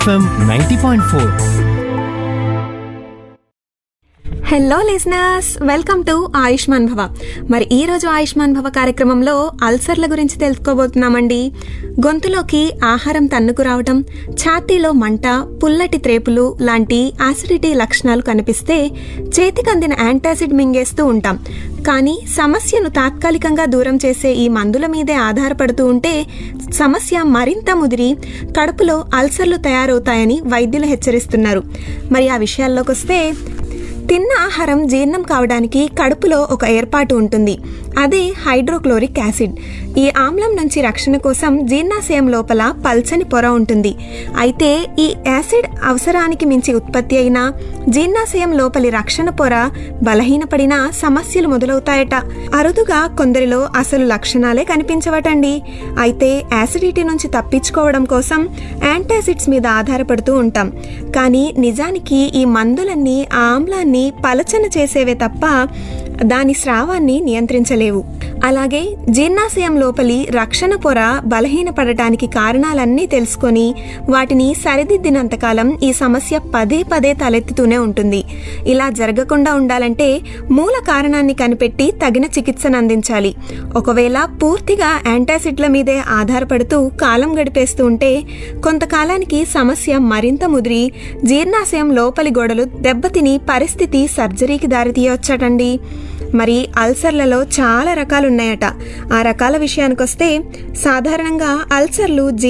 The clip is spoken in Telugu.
FM ninety point four hello listeners welcome to Ayushman Bhava మరి ఈ రోజు ఆయుష్మాన్ భవ కార్యక్రమంలో అల్సర్ల గురించి తెలుసుకోబోతున్నామండి గొంతులోకి ఆహారం తన్నుకు రావటం ఛాతీలో మంట పుల్లటి త్రేపులు లాంటి యాసిడిటీ లక్షణాలు కనిపిస్తే చేతికందిన యాంటాసిడ్ మింగేస్తూ ఉంటాం కానీ సమస్యను తాత్కాలికంగా దూరం చేసే ఈ మందుల మీదే ఆధారపడుతూ ఉంటే సమస్య మరింత ముదిరి కడుపులో అల్సర్లు తయారవుతాయని వైద్యులు హెచ్చరిస్తున్నారు మరి ఆ విషయాల్లోకి వస్తే తిన్న ఆహారం జీర్ణం కావడానికి కడుపులో ఒక ఏర్పాటు ఉంటుంది అదే హైడ్రోక్లోరిక్ యాసిడ్ ఈ ఆమ్లం నుంచి రక్షణ కోసం జీర్ణాశయం లోపల పల్చని పొర ఉంటుంది అయితే ఈ యాసిడ్ అవసరానికి మించి ఉత్పత్తి అయిన జీర్ణాశయం లోపలి రక్షణ పొర బలహీనపడిన సమస్యలు మొదలవుతాయట అరుదుగా కొందరిలో అసలు లక్షణాలే కనిపించవటండి అయితే యాసిడిటీ నుంచి తప్పించుకోవడం కోసం యాంటాసిడ్స్ మీద ఆధారపడుతూ ఉంటాం కానీ నిజానికి ఈ మందులన్నీ ఆ ఆమ్లాన్ని పలచన చేసేవే తప్ప దాని స్రావాన్ని నియంత్రించలేవు అలాగే జీర్ణాశయం లోపలి రక్షణ పొర బలహీనపడటానికి కారణాలన్నీ తెలుసుకొని వాటిని సరిదిద్దినంతకాలం ఈ సమస్య పదే పదే తలెత్తుతూనే ఉంటుంది ఇలా జరగకుండా ఉండాలంటే మూల కారణాన్ని కనిపెట్టి తగిన చికిత్సను అందించాలి ఒకవేళ పూర్తిగా యాంటాసిడ్ల మీదే ఆధారపడుతూ కాలం గడిపేస్తూ ఉంటే కొంతకాలానికి సమస్య మరింత ముదిరి జీర్ణాశయం లోపలి గోడలు దెబ్బతిని పరిస్థితి సర్జరీకి దారితీయవచ్చటండి మరి అల్సర్లలో చాలా రకాలున్నాయట ఆ రకాల విషయానికొస్తే సాధారణంగా అల్సర్లు